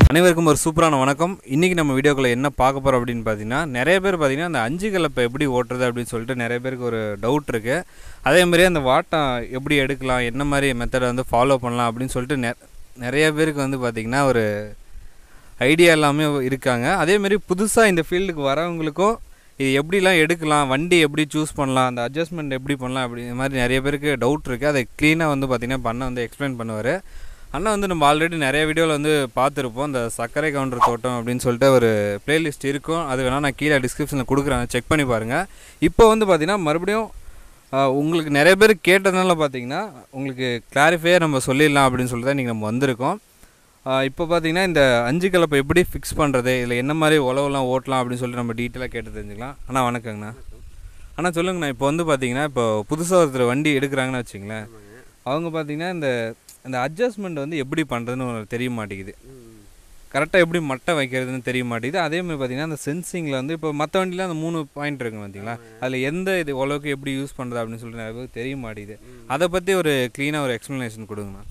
அனைவருக்கும் ஒரு சூப்பரான வணக்கம் இன்றைக்கி நம்ம வீடியோக்குள்ளே என்ன பார்க்க போகிறோம் அப்படின்னு பார்த்தீங்கன்னா நிறைய பேர் பார்த்தீங்கன்னா அந்த அஞ்சு கலப்பை எப்படி ஓட்டுறது அப்படின்னு சொல்லிட்டு நிறைய பேருக்கு ஒரு டவுட் இருக்குது அதே மாதிரி அந்த வாட்டம் எப்படி எடுக்கலாம் என்ன மாதிரி மெத்தடை வந்து ஃபாலோ பண்ணலாம் அப்படின்னு சொல்லிட்டு நெ நிறைய பேருக்கு வந்து பார்த்திங்கன்னா ஒரு ஐடியா எல்லாமே இருக்காங்க அதேமாரி புதுசாக இந்த ஃபீல்டுக்கு வரவங்களுக்கும் இது எப்படிலாம் எடுக்கலாம் வண்டி எப்படி சூஸ் பண்ணலாம் அந்த அட்ஜஸ்ட்மெண்ட் எப்படி பண்ணலாம் அப்படி இந்த மாதிரி நிறைய பேருக்கு டவுட் இருக்குது அதை க்ளீனாக வந்து பார்த்திங்கன்னா பண்ண வந்து எக்ஸ்பிளைன் பண்ணுவார் அண்ணா வந்து நம்ம ஆல்ரெடி நிறைய வீடியோவில் வந்து பார்த்துருப்போம் இந்த சர்க்கரை கவுண்டர் தோட்டம் அப்படின்னு சொல்லிட்டு ஒரு பிளேலிஸ்ட் இருக்கும் அது வேணால் நான் கீழே டிஸ்கிரிப்ஷனில் கொடுக்குறேன் செக் பண்ணி பாருங்கள் இப்போ வந்து பார்த்திங்கன்னா மறுபடியும் ஆஹ், உங்களுக்கு நிறைய பேர் கேட்டதுனால பார்த்தீங்கன்னா உங்களுக்கு கிளாரிஃபையாக நம்ம சொல்லிடலாம் அப்படின்னு சொல்லிட்டு தான் இன்றைக்கி நம்ம வந்திருக்கோம் ஆஹ், இப்போ பார்த்தீங்கன்னா இந்த அஞ்சு கலப்பை எப்படி ஃபிக்ஸ் பண்ணுறது இதில் என்ன மாதிரி உழவுலாம் ஓட்டலாம் அப்படின்னு சொல்லிட்டு நம்ம டீட்டெயிலாக கேட்டு தெரிஞ்சுக்கலாம் அண்ணா வணக்கங்கண்ணா அண்ணா சொல்லுங்கண்ணா இப்போ வந்து பார்த்தீங்கன்னா இப்போ புதுசாக ஒருத்தர் வண்டி எடுக்கிறாங்கன்னு வச்சுங்களேன் அவங்க பார்த்தீங்கன்னா இந்த இந்த அட்ஜஸ்ட்மெண்ட் வந்து எப்படி பண்ணுறதுன்னு உங்களுக்கு தெரிய மாட்டேங்குது கரெக்டாக எப்படி மட்டை வைக்கிறதுன்னு தெரிய மாட்டேங்குது அதே மாதிரி பார்த்தீங்கன்னா அந்த சென்சிங்கில் வந்து இப்போ மற்ற வண்டியில் அந்த மூணு பாயிண்ட் இருக்குங்க பார்த்தீங்களா அதில் எந்த இது உழவுக்கு எப்படி யூஸ் பண்ணுறது அப்படின்னு சொல்லிட்டு நிறைய பேருக்கு தெரிய மாட்டேங்குது அதை பற்றி ஒரு க்ளீனாக ஒரு எக்ஸ்ப்ளனேஷன் கொடுங்கண்ணா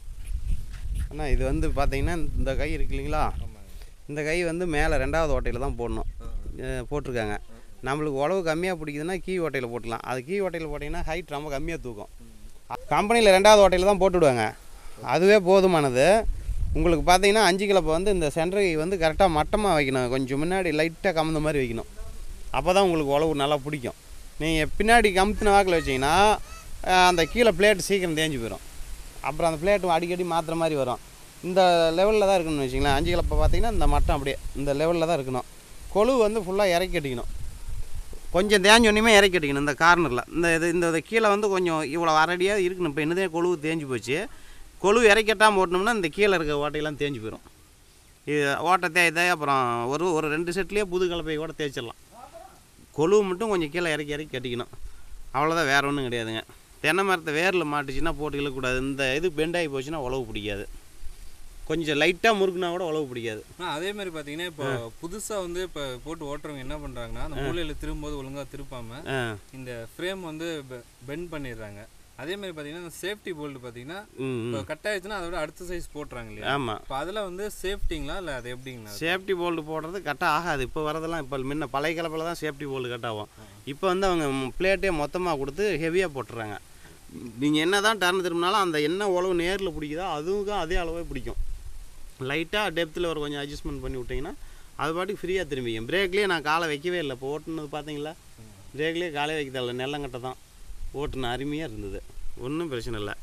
அண்ணா இது வந்து பார்த்தீங்கன்னா இந்த கை இருக்கு இல்லைங்களா இந்த கை வந்து மேலே ரெண்டாவது ஓட்டையில் தான் போடணும் அஹ் போட்டிருக்காங்க நம்மளுக்கு உழவு கம்மியாக பிடிக்குதுன்னா கீ ஓட்டையில் போட்டுக்கலாம் அது கீ ஓட்டையில் போட்டிங்கன்னா ஹைட் ரொம்ப கம்மியாக தூக்கும் கம்பெனியில் ரெண்டாவது ஓட்டையில் தான் போட்டு விடுவாங்க அதுவே போதுமானது உங்களுக்கு பார்த்தீங்கன்னா அஞ்சு கிலப்பை வந்து இந்த சென்டர் கை வந்து கரெக்டாக மட்டமாக வைக்கணும் கொஞ்சம் முன்னாடி லைட்டாக கமந்த மாதிரி வைக்கணும் அப்போ தான் உங்களுக்கு உழவு நல்லா பிடிக்கும் நீங்கள் பின்னாடி கமுத்தின வாக்கில் வச்சிங்கன்னா அஹ் அந்த கீழே பிளேட் சீக்கிரம் தேஞ்சு போயிடும் அப்புறம் அந்த பிளேட் அடிக்கடி மாற்றுற மாதிரி வரும் இந்த லெவலில் தான் இருக்கணும்னு வச்சிங்களேன் அஞ்சு கிலப்பை பார்த்தீங்கன்னா இந்த மட்டம் அப்படியே இந்த லெவலில் தான் இருக்கணும் கொழு வந்து ஃபுல்லாக இறக்கி அடிக்கணும் கொஞ்சம் தேஞ்ச உடனே இறக்கி அடிக்கணும் இந்த கார்னரில் இந்த இது இந்த இது கீழே வந்து கொஞ்சம் இவ்வளோ அரடியாக இருக்கணும் இப்போ என்னதே கொழு தேஞ்சு போச்சு கொழு இறக்கட்டாமல் ஓட்டினோம்னா இந்த கீழே இருக்க ஓட்டையெல்லாம் தேஞ்சு போயிடும் இது ஓட்டை தேய்தே அப்புறம் ஒரு ஒரு ரெண்டு செட்லேயே புது கலப்பை கூட தேய்ச்சிடலாம் கொழு மட்டும் கொஞ்சம் கீழே இறக்கி இறக்கி கட்டிக்கணும் அவ்வளோதான் வேறு ஒன்றும் கிடையாதுங்க தென்னை மரத்தை வேரில் மாட்டுச்சுன்னா போட்டு இழுக்கக்கூடாது இந்த இது பெண்டாகி போச்சுன்னா உழவு பிடிக்காது கொஞ்சம் லைட்டாக முறுக்குனா கூட உழவு பிடிக்காது அதே மாதிரி பார்த்தீங்கன்னா இப்போ புதுசாக வந்து இப்போ போட்டு ஓட்டுறவங்க என்ன பண்ணுறாங்கன்னா அந்த மூலையில் திரும்பும்போது ஒழுங்காக திருப்பாமல் ஆ இந்த ஃப்ரேம் வந்து பெண்ட் பண்ணிடுறாங்க அதே மாதிரி பார்த்தீங்கன்னா இந்த சேஃப்டி போல்டு பார்த்தீங்கன்னா ம் இப்போ கட் ஆயிடுச்சுன்னா அதோட அடுத்த சைஸ் போட்டுறாங்க இல்லையா ஆமாம் இப்போ அதில் வந்து சேஃப்டிங்களா இல்லை அது எப்படிங்களா சேஃப்டி போல்டு போடுறது கட்டாக ஆகாது இப்போ வரதெல்லாம் இப்போ முன்ன பழைய கலப்பில் தான் சேஃப்டி போல்டு கட் ஆகும் இப்போ வந்து அவங்க பிளேட்டே மொத்தமாக கொடுத்து ஹெவியாக போட்டுறாங்க நீங்கள் என்ன தான் டர்ன் திரும்பினாலும் அந்த என்ன உழவு நேரில் பிடிக்குதோ அதுவும் அதே அளவே பிடிக்கும் லைட்டாக டெப்த்தில் ஒரு கொஞ்சம் அட்ஜஸ்ட்மெண்ட் பண்ணி விட்டிங்கன்னா அது பாட்டுக்கு ஃப்ரீயாக திரும்பிக்கும் பிரேக்லேயே நான் காலை வைக்கவே இல்லை இப்போ ஓட்டுனது பார்த்தீங்களா பிரேக்லேயே காலே வைக்க தேவையில்ல நெல்லங்கட்டை தான் ஓட்டுன அருமையாக இருந்தது ஒன்றும் பிரச்சனை இல்லை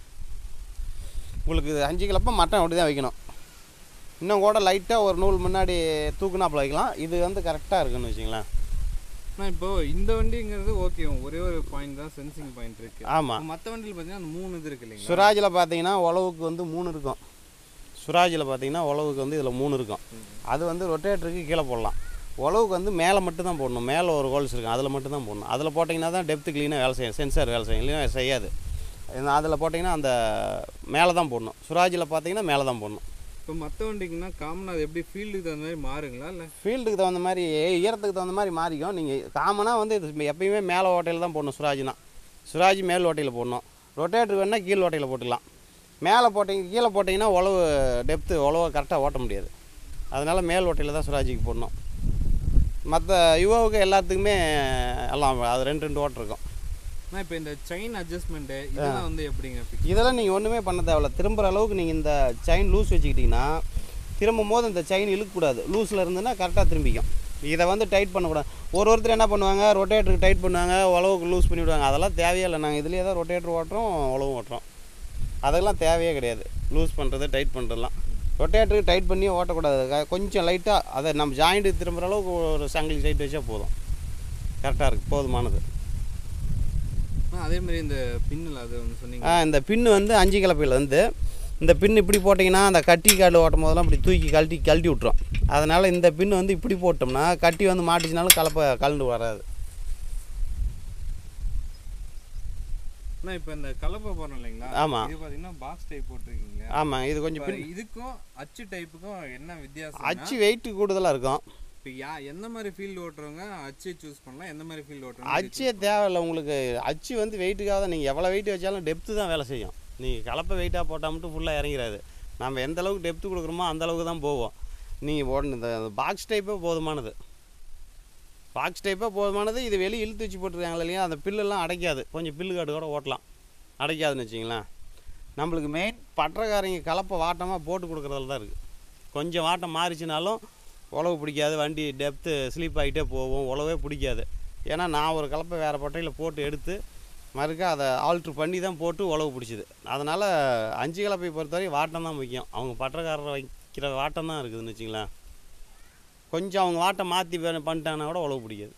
உங்களுக்கு அஞ்சு கிலப்ப மட்டன் அப்படி தான் வைக்கணும் இன்னும் கூட லைட்டாக ஒரு நூல் முன்னாடி தூக்குனாப்பில் வைக்கலாம் இது வந்து கரெக்டாக இருக்குன்னு வச்சுங்களேன் ஆனால் இப்போ இந்த வண்டிங்கிறது ஓகே ஒரே ஒரு பாயிண்ட் தான் சென்சிங் பாயிண்ட் இருக்கு ஆமாம் மற்ற வண்டியில் பார்த்தீங்கன்னா அந்த மூணு இது இருக்கு இல்லைங்களா சுராஜில் பார்த்தீங்கன்னா உழவுக்கு வந்து மூணு இருக்கும் சுராஜில் பார்த்தீங்கன்னா உழவுக்கு வந்து இதில் மூணு இருக்கும் அது வந்து ரொட்டேட்டருக்கு கீழே போடலாம் உழவுக்கு வந்து மேலே மட்டும் தான் போடணும் மேலே ஒரு ஹோல்ஸ் இருக்கும் அதில் மட்டும் தான் போடணும் அதில் போட்டிங்கன்னா தான் டெப்த்து க்ளீனாக வேலை செய்யும் சென்சார் வேலை செய்யும் இல்லைன்னா செய்யாது அதில் போட்டிங்கன்னா அந்த மேலே தான் போடணும் சுராஜில் பார்த்தீங்கன்னா மேலே தான் போடணும் இப்போ மற்ற வண்டிக்குன்னா காமனாக அது எப்படி ஃபீல்டுக்கு தகுந்த மாதிரி மாறுங்களா இல்லை ஃபீல்டுக்கு தகுந்த மாதிரி ஈரத்துக்கு தகுந்த மாதிரி மாறிக்கும் நீங்கள் காமனாக வந்து இது எப்பயுமே மேலே ஓட்டையில் தான் போடணும் சுராஜ்னா சுராஜ் மேல் ஓட்டையில் போடணும் ரொட்டேட்டர் வேணால் கீழ் ஓட்டையில் போட்டுக்கலாம் மேலே போட்டிங்க கீழே போட்டிங்கன்னா உழவு டெப்த்து உழவை கரெக்டாக ஓட்ட முடியாது அதனால் மேல் ஓட்டையில் தான் சுராஜிக்கு போடணும் மற்ற யுவாவுக்கு எல்லாத்துக்குமே எல்லாம் அது ரெண்டு ரெண்டு ஓட்டை இருக்கும் நான் இப்போ இந்த செயின் அட்ஜஸ்ட்மெண்ட்டு இதெல்லாம் வந்து எப்படிங்க fix? இதெல்லாம் நீங்கள் ஒன்றுமே பண்ண தேவையில்ல திரும்புகிற அளவுக்கு நீங்கள் இந்த செயின் லூஸ் வச்சுக்கிட்டிங்கன்னா திரும்பும் போது இந்த செயின் இழுக்கக்கூடாது லூஸில் இருந்துன்னா கரெக்டாக திரும்பிக்கும் இதை வந்து டைட் பண்ணக்கூடாது ஒரு ஒருத்தர் என்ன பண்ணுவாங்க ரொட்டேட்டருக்கு டைட் பண்ணுவாங்க உழவுக்கு லூஸ் பண்ணி விடுவாங்க அதெல்லாம் தேவையே இல்லை நாங்கள் இதுலேயே தான் ரொட்டேட்டர் ஓட்டுறோம் உழவு ஓட்டுறோம் அதெல்லாம் தேவையே கிடையாது லூஸ் பண்ணுறது டைட் பண்ணுறதுலாம் ரொட்டேட்டருக்கு டைட் பண்ணி ஓட்டக்கூடாது க- கொஞ்சம் லைட்டாக அதை நம்ம ஜாயிண்ட்டு திரும்புகிற அளவுக்கு ஒரு சங்கிலி டைட் வச்சா போதும் கரெக்டாக இருக்குது போதுமானது ஆ, அதே மாதிரி இந்த பின்னில் அது ஒன்று சொன்னீங்க ஆ இந்த பின்னு வந்து அஞ்சு கிளப்பையில் வந்து இந்த பின் இப்படி போட்டிங்கன்னா அந்த கட்டி காடு ஓட்டும் போதெல்லாம் இப்படி தூக்கி கழட்டி கழட்டி விட்ரும் அதனால் இந்த பின் வந்து இப்படி போட்டோம்னா கட்டி வந்து மாட்டிச்சினாலும் கலப்பை கலண்டு வராது ஆனால் இப்போ இந்த கலப்பை போடுறோம் இல்லைங்களா ஆமா. இது பார்த்தீங்கன்னா பாக்ஸ் டைப் போட்டிருக்கீங்க ஆமாம் இது கொஞ்சம் இப்ப பின் இதுக்கும் அச்சு டைப்புக்கும் என்ன வித்தியாசம் அச்சு வெயிட்டு கூடுதலாக இருக்கும் இப்போ யா எந்த மாதிரி ஃபீல்டு ஓட்டுறவங்க அச்சு சூஸ் பண்ணலாம் எந்த மாதிரி ஃபீல்டு ஓட்டுறவங்க அச்சே தேவையில்லை உங்களுக்கு அச்சு வந்து வெயிட்டுக்காக தான் நீங்கள் எவ்வளோ வெயிட் வச்சாலும் டெப்த்து தான் வேலை செய்யும் நீங்கள் கலப்பை வெயிட்டாக போட்டால் மட்டும் ஃபுல்லாக இறங்கிறாது நம்ம எந்த அளவுக்கு டெப்த்து கொடுக்குறோமோ அந்த அளவுக்கு தான் போவோம் நீங்கள் ஓடணும் இந்த பாக்ஸ் டைப்பே போதுமானது பாக்ஸ் டைப்பாக போதுமானது இது வெளியே இழுத்து வச்சு போட்டிருக்காங்களே இல்லையா அந்த பில்லெல்லாம் அடைக்காது கொஞ்சம் பில்லு காடு கூட ஓட்டலாம் அடைக்காதுன்னு வச்சிங்களேன் நம்மளுக்கு மெயின் பட்டறக்காரங்க கலப்பை வாட்டமாக போட்டு கொடுக்குறதுல தான் இருக்குது கொஞ்சம் வாட்டம் மாறிச்சுனாலும் உழவு பிடிக்காது வண்டி டெப்த்து ஸ்லீப் ஆகிட்டே போகும் உழவே பிடிக்காது ஏன்னா நான் ஒரு கலப்பை வேறு பட்டையில் போட்டு எடுத்து மறுக்கா அதை ஆல்ட்ரு பண்ணி தான் போட்டு உழவு பிடிச்சிது அதனால் அஞ்சு கலப்பை பொறுத்தவரை வாட்டம் தான் முக்கியம் அவங்க பட்டறக்காரர் வைக்கிற வாட்டம் தான் இருக்குதுன்னு வச்சிங்களேன் கொஞ்சம் அவங்க வாட்டை மாற்றி பண்ணிட்டாங்கன்னா கூட உழவு பிடிக்காது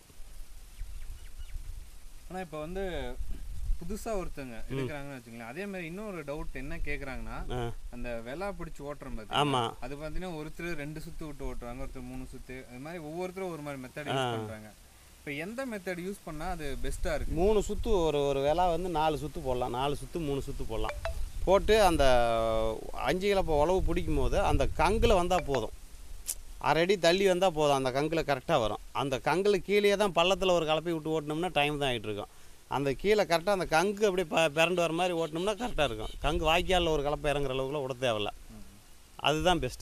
ஆனால் இப்போ வந்து புதுசாக ஒருத்தங்க எடுக்கிறாங்கன்னு வச்சுங்களேன் அதே மாதிரி இன்னொரு டவுட் என்ன கேட்குறாங்கன்னா ஆ அந்த வெலா பிடிச்சி ஓட்டுறோம் பார்த்தீங்களா? ஆமாம் அது பார்த்தீங்கன்னா ஒருத்தர் ரெண்டு சுத்து விட்டு ஓட்டுறாங்க ஒருத்தர் மூணு சுத்து அது மாதிரி ஒவ்வொருத்தரும் ஒரு மாதிரி மெத்தட் யூஸ் பண்ணுறாங்க இப்போ எந்த மெத்தட் யூஸ் பண்ணால் அது பெஸ்ட்டாக இருக்கு மூணு சுற்று ஒரு ஒரு விலா வந்து நாலு சுற்று போடலாம் நாலு சுற்று மூணு சுற்று போடலாம் போட்டு அந்த அஞ்சு கிலப்போ உழவு பிடிக்கும் போது அந்த கங்கில் வந்தால் போதும் அரை அடி தள்ளி வந்தால் போதும் அந்த கங்கில் கரெக்டாக வரும் அந்த கங்கில் கீழே தான் பள்ளத்தில் ஒரு கலப்பை விட்டு ஓட்டினோம்னா டைம் தான் ஆகிட்டு இருக்கும் அந்த கீழே கரெக்டாக அந்த கங்கு அப்படியே ப பிறண்டு வர மாதிரி ஓட்டினோம்னா கரெக்டாக இருக்கும் கங்கு வாய்க்காலில் ஒரு கலப்பை இறங்குற அளவுக்குலாம் விட தேவையில்ல அதுதான் பெஸ்ட்டு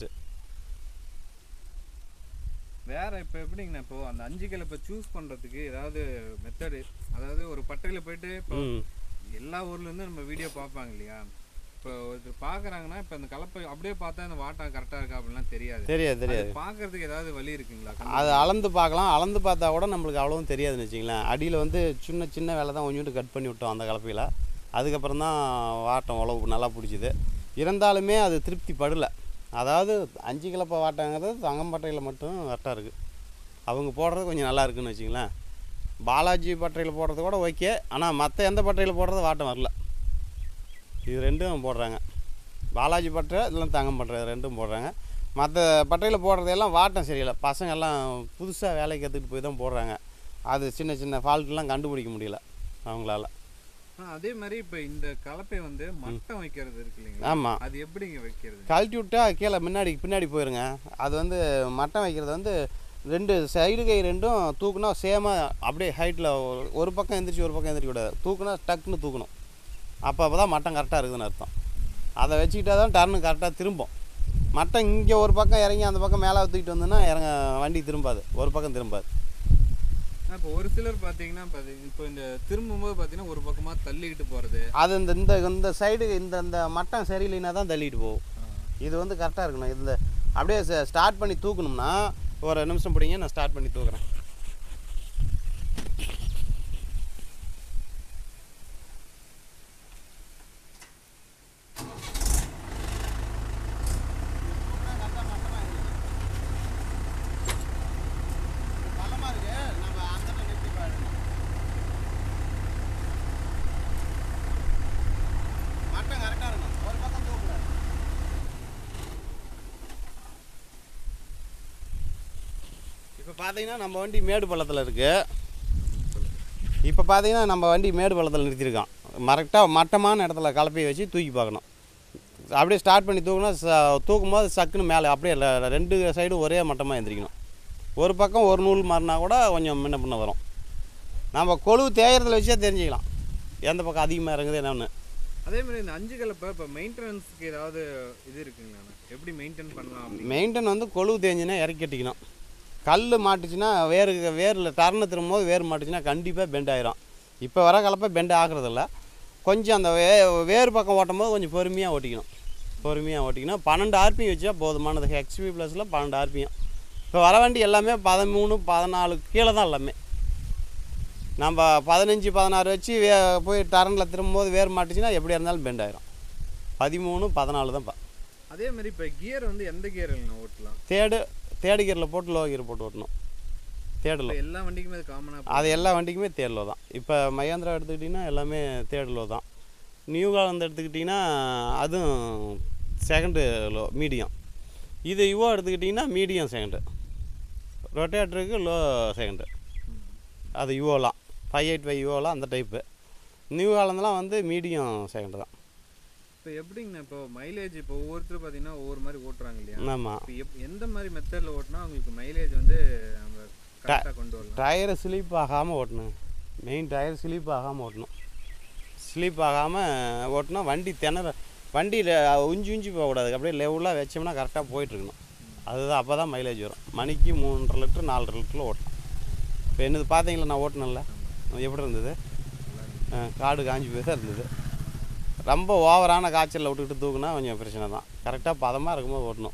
வேற இப்போ எப்படிங்கண்ணா இப்போ அந்த அஞ்சு கிலோ இப்போ சூஸ் பண்ணுறதுக்கு ஏதாவது மெத்தடு அதாவது ஒரு பட்டையில் போயிட்டு இப்போ ம் எல்லா ஊர்லேருந்து நம்ம வீடியோ பார்ப்பாங்க இல்லையா இப்போ ஒருத்தர் பார்க்குறாங்கன்னா இப்போ அந்த கலப்பை அப்படியே பார்த்தா அந்த வாட்டம் கரெக்டாக இருக்கா அப்படிலாம் தெரியாது தெரியாது தெரியாது அது பார்க்கறதுக்கு ஏதாவது வழி இருக்குங்களா அது அளந்து பார்க்கலாம் அளந்து பார்த்தா கூட நம்மளுக்கு அவ்வளோவும் தெரியாதுன்னு வச்சிங்களேன் அடியில் வந்து சின்ன சின்ன வேலை தான் கொஞ்சோண்டு கட் பண்ணி விட்டோம் அந்த கலப்பையில் அதுக்கப்புறம் தான் வாட்டம் உழவு நல்லா பிடிச்சிது இருந்தாலுமே அது திருப்தி படலை அதாவது அஞ்சு கிலப்பை வாட்டங்கிறது தங்கம்பட்டையில் மட்டும் கரெக்டாக இருக்குது அவங்க போடுறது கொஞ்சம் நல்லா இருக்குன்னு வச்சிங்களேன் பாலாஜி பட்டையில் போடுறது கூட ஓகே ஆனால் மற்ற எந்த பட்டையில் போடுறது வாட்டம் வரல இது ரெண்டும் போடுறாங்க பாலாஜி பட்டை இதெல்லாம் தங்கம் பட்டை இது ரெண்டும் போடுறாங்க மற்ற பட்டையில் போடுறதெல்லாம் வாட்டம் சரியில்லை பசங்க எல்லாம் புதுசாக வேலைக்கு கற்றுக்கிட்டு போய் தான் போடுறாங்க அது சின்ன சின்ன ஃபால்ட்லாம் கண்டுபிடிக்க முடியல அவங்களால ஆ, அதே மாதிரி இப்போ இந்த கலப்பை வந்து மட்டம் வைக்கிறது இருக்கு இல்லைங்களா ஆமாம் அது எப்படிங்க வைக்கிறது கழட்டி விட்டா கீழே முன்னாடி பின்னாடி போயிருங்க அது வந்து மட்டம் வைக்கிறது வந்து ரெண்டு சைடு கை ரெண்டும் தூக்குனா சேமாக அப்படியே ஹைட்டில் ஒரு பக்கம் எந்திரிச்சு ஒரு பக்கம் எந்திரிக்க கூடாது தூக்குனா டக்குன்னு தூக்கணும் அப்போ அப்போ தான் மட்டம் கரெக்டாக இருக்குதுன்னு அர்த்தம் அதை வச்சுக்கிட்டா தான் டர்னு கரெக்டாக திரும்பும் மட்டம் இங்கே ஒரு பக்கம் இறங்கி அந்த பக்கம் மேலே தூக்கிட்டு வந்தோன்னா இறங்க வண்டி திரும்பாது ஒரு பக்கம் திரும்பாது ஆ, இப்போ ஒரு சிலர் பார்த்தீங்கன்னா இப்போ அது- இப்போ இந்த திரும்பும்போது பார்த்தீங்கன்னா ஒரு பக்கமாக தள்ளிக்கிட்டு போகிறது அது இந்த இந்த இந்த சைடு இந்த இந்த மட்டம் சரியில்லைன்னா தான் தள்ளிட்டு போகும் இது வந்து கரெக்டாக இருக்கணும் இந்த அப்படியே ஸ்டார்ட் பண்ணி தூக்கணும்னா ஒரு நிமிஷம் பிடிங்க நான் ஸ்டார்ட் பண்ணி தூக்குறேன் மட்டம் கரெக்டாக இருக்கணும் ஒரு பக்கம் தூக்கக்கூடாது இப்போ பார்த்தீங்கன்னா நம்ம வண்டி மேடு பள்ளத்தில் இருக்குது இப்போ பார்த்தீங்கன்னா நம்ம வண்டி மேடு பள்ளத்தில் நிறுத்தியிருக்கோம் கரெக்டாக மட்டமான இடத்துல கலப்பையை வச்சு தூக்கி பார்க்கணும் அப்படியே ஸ்டார்ட் பண்ணி தூக்குனா ச தூக்கும் போது சக்குன்னு மேலே அப்படியே ல- ரெண்டு சைடும் ஒரே மட்டமாக எந்திரிக்கணும் ஒரு பக்கம் ஒரு நூல் மாறினா கூட கொஞ்சம் முன்ன பின்ன வரும் நம்ம கொழுவு தேயறதுல வச்சே தெரிஞ்சுக்கலாம் எந்த பக்கம் அதிகமாக இறங்குது என்னன்னு அதே மாதிரி இந்த அஞ்சு கலப்பை இப்போ மெயின்டெனன்ஸ்க்கு ஏதாவது இது இருக்குங்கண்ணா எப்படி மெயின்டைன் பண்ணலாம் அப்படின்னு மெயின்டைன் வந்து கொழுவு தேஞ்சுன்னா இறக்கி கட்டிக்கணும் கல் மாட்டுச்சுன்னா வேறு வேரில் டர்னு திரும்பும்போது வேர் மாட்டுச்சுன்னா கண்டிப்பாக பெண்ட் ஆயிரும் இப்போ வர கலப்பை பெண்ட் ஆகுறதில்ல கொஞ்சம் அந்த வே வேறு பக்கம் ஓட்டும் போது கொஞ்சம் பொறுமையாக ஓட்டிக்கணும் பொறுமையாக ஓட்டிக்கணும் பன்னெண்டு ஆர்பிஎம் வச்சா போதுமானது ஹெச்பி ப்ளஸில் பன்னெண்டு ஆர்பிஎம் இப்போ வர வண்டி எல்லாமே பதிமூணு பதினாலு கீழே தான் எல்லாமே நம்ம பதினஞ்சு பதினாறு வச்சு வே போய் டர்னில் திரும்பும்போது வேர் மாட்டுச்சுன்னா எப்படியா இருந்தாலும் பெண்ட் ஆயிரும் பதிமூணு பதினாலு தான்ப்பா அதே மாதிரி இப்போ கியர் வந்து எந்த கியர் ஓட்டலாம் தேர்டு தேர்டு கியரில் போட்டு லோ கியர் போட்டு ஓட்டணும் தேர்டில் இப்போ எல்லா வண்டிக்குமே அது காமனாக அது எல்லா வண்டிக்குமே தேர்ட் லோ தான் இப்போ மகேந்திரா எடுத்துக்கிட்டிங்கன்னா எல்லாமே தேர்ட் லோ தான் நியூ காலந்து எடுத்துக்கிட்டிங்கன்னா அதுவும் செகண்டு லோ மீடியம் இது யுவோ எடுத்துக்கிட்டிங்கன்னா மீடியம் செகண்டு ரொட்டேட்டருக்கு லோ செகண்டு அது யுவோலாம் ஃபைவ் எயிட் ஃபைவ் யுவோலாம் அந்த டைப்பு நியூ காலந்தெலாம் வந்து மீடியம் செகண்டு தான் இப்போ எப்படிங்கண்ணா இப்போ மைலேஜ் இப்போ ஒவ்வொருத்தரும் பார்த்தீங்கன்னா ஒவ்வொரு மாதிரி ஓட்டுறாங்க இல்லையா ஆமாம் இப்போ எப் எந்த மாதிரி மெத்தடில் ஓட்டினா உங்களுக்கு மைலேஜ் வந்து நம்ம கரெக்டாக கொண்டு வரலாம் டயரை ஸ்லீப் ஆகாமல் ஓட்டணும் மெயின் டயர் ஸ்லீப் ஆகாமல் ஓட்டணும் ஸ்லீப் ஆகாமல் ஓட்டினா வண்டி திணற வண்டியில் உஞ்சி உஞ்சி போகக்கூடாது அப்படியே லெவலாக வச்சோம்னா கரெக்டாக போயிட்டுருக்கணும் அதுதான் அப்போ தான் மைலேஜ் வரும் மணிக்கு மூன்றரை லிட்டர் நாலரை லிட்டரில் ஓட்டணும் இப்போ என்னது பார்த்தீங்களா நான் ஓட்டினேன்ல எப்படி இருந்தது ஆ, காடு காஞ்சி போய் தான் இருந்தது ரொம்ப ஓவரான காய்ச்சலில் விட்டுக்கிட்டு தூக்குனா கொஞ்சம் பிரச்சனை தான் கரெக்டாக பதமாக இருக்கும்போது ஓட்டணும்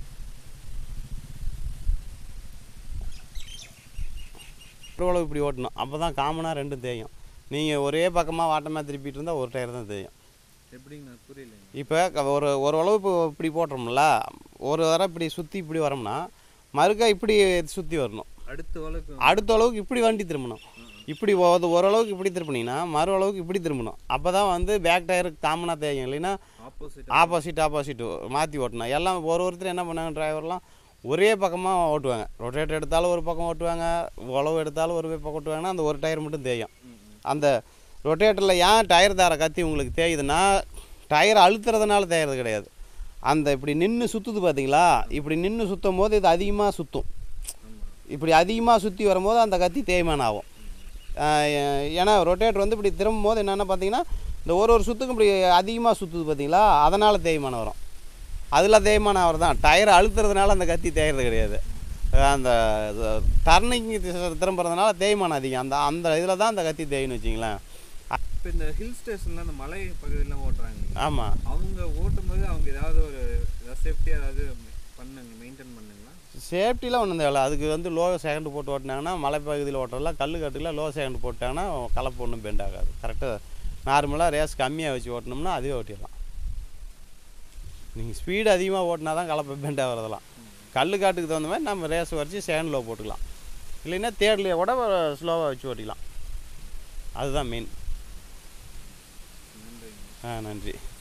அளவு இப்படி ஓட்டணும் அப்போ தான் காமனாக ரெண்டும் தேயும் நீங்கள் ஒரே பக்கமாக வாட்டமாக திருப்பிட்டு இருந்தால் ஒரு டயர் தான் தேயும் எப்படிங்கண்ணா புரியலைங்க இப்போ ஒரு ஒரு அளவு இப்போ இப்படி போட்டுறோம்ல ஒரு தடவை இப்படி சுற்றி இப்படி வரோம்னா மறுக்கா இப்படி சுற்றி வரணும் அடுத்த வழக்கு அடுத்த அளவுக்கு இப்படி வண்டி திரும்பணும் இப்படி ஒரு ஓரளவுக்கு இப்படி திரும்பினீங்கன்னா மறு அளவுக்கு இப்படி திரும்பணும் அப்போ தான் வந்து பேக் டயருக்கு காமனாக தேயும் இல்லைன்னா ஆப்போசிட் ஆப்போசிட் ஆப்போசிட் மாற்றி ஓட்டணும் எல்லாம் ஒரு ஒருத்தர் என்ன பண்ணாங்க டிரைவர்லாம் ஒரே பக்கமாக ஓட்டுவாங்க ரொட்டேட்டர் எடுத்தாலும் ஒரு பக்கம் ஓட்டுவாங்க உழவு எடுத்தாலும் ஒரு பக்கம் ஓட்டுவாங்கன்னா அந்த ஒரு டயர் மட்டும் தேயும் அந்த ரொட்டேட்டரில் ஏன் டயர் தார கத்தி உங்களுக்கு தேயுதுன்னா டயர் அழுத்துறதுனால தேயறது கிடையாது அந்த இப்படி நின்று சுற்றுது பார்த்தீங்களா இப்படி நின்று சுற்றும் போது இது அதிகமாக சுற்றும் இப்படி அதிகமாக சுற்றி வரும்போது அந்த கத்தி தேய்மானம் ஆகும் ஆஹ் ஏ- ஏன்னா ரொட்டேட்டர் வந்து இப்படி திரும்பும் போது என்னென்ன பார்த்தீங்கன்னா இந்த ஒரு ஒரு சுத்துக்கும் இப்படி அதிகமாக சுற்றுது பார்த்தீங்களா அதனால் தேய்மானம் வரும் அதில் தேய்மானம் ஆகிறது தான் டயர் அழுத்துறதுனால அந்த கத்தி தேய்றது கிடையாது ஆஹ் அந்த டர்னிங் திரும்புறதுனால தேய்மானம் அதிகம் அந்த அந்த இதில் தான் அந்த கத்தி தேய்னு வச்சிங்களேன் இப்போ இந்த ஹில் ஸ்டேஷனில் அந்த மலை பகுதியெல்லாம் ஓட்டுறாங்க ஆமாம் அவங்க ஓட்டும்போது அவங்க ஏதாவது ஒரு சேஃப்டி ஏதாவது பண்ணுங்க மெயின்டைன் பண்ணுங்களா சேஃப்டிலாம் ஒன்றும் தேவையில்ல அதுக்கு வந்து லோ செகண்ட் போட்டு ஓட்டினாங்கன்னா மலைப்பகுதியில் ஓட்டுறதுலாம் கல் கட்டுல லோ செகண்ட் போட்டாங்கன்னா கலப்பு ஒன்றும் பெண்ட் ஆகாது கரெக்டாக நார்மலாக ரேஸ் கம்மியாக வச்சு ஓட்டினோம்னா அதுவே ஓட்டிடலாம் நீங்கள் ஸ்பீடு அதிகமாக ஓட்டினா தான் கலப்பை பெண்ட் ஆகிறதெல்லாம் கல் காட்டுக்கு தகுந்த மாதிரி நம்ம ரேஸ் வரைச்சி செகண்ட் லோ போட்டுக்கலாம் இல்லைன்னா தேர்ட்லேயே கூட ஸ்லோவாக வச்சு ஓட்டிக்கலாம் அதுதான் மெயின் நன்றி ஆ நன்றி